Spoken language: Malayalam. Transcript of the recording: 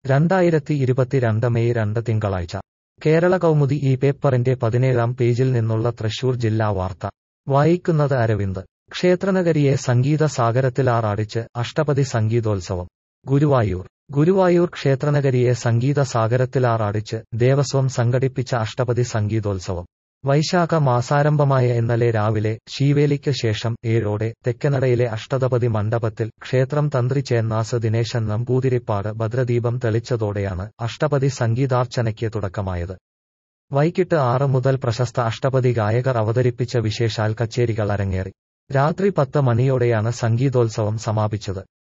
രണ്ടായിരത്തി ഇരുപത്തിരണ്ട് മെയ് രണ്ട് തിങ്കളാഴ്ച കേരള കൗമുദി ഈ പേപ്പറിന്റെ പതിനേഴാം പേജിൽ നിന്നുള്ള തൃശൂർ ജില്ലാ വാർത്ത വായിക്കുന്നത് അരവിന്ദ് ക്ഷേത്രനഗരിയെ സംഗീത സാഗരത്തിലാറാടിച്ച് അഷ്ടപതി സംഗീതോത്സവം ഗുരുവായൂർ ഗുരുവായൂർ ക്ഷേത്രനഗരിയെ സംഗീത സാഗരത്തിലാറാടിച്ച് ദേവസ്വം സംഘടിപ്പിച്ച അഷ്ടപതി സംഗീതോത്സവം വൈശാഖ മാസാരംഭമായ ഇന്നലെ രാവിലെ ശീവേലിക്ക് ശേഷം ഏഴോടെ തെക്കനടയിലെ അഷ്ടപതി മണ്ഡപത്തിൽ ക്ഷേത്രം തന്ത്രി ചേന്നാസ് ദിനേശൻ നമ്പൂതിരിപ്പാട് ഭദ്രദീപം തെളിച്ചതോടെയാണ് അഷ്ടപതി സംഗീതാർച്ചനയ്ക്ക് തുടക്കമായത് വൈകിട്ട് ആറ് മുതൽ പ്രശസ്ത അഷ്ടപതി ഗായകർ അവതരിപ്പിച്ച വിശേഷാൽ കച്ചേരികൾ അരങ്ങേറി രാത്രി പത്ത് മണിയോടെയാണ് സംഗീതോത്സവം സമാപിച്ചത്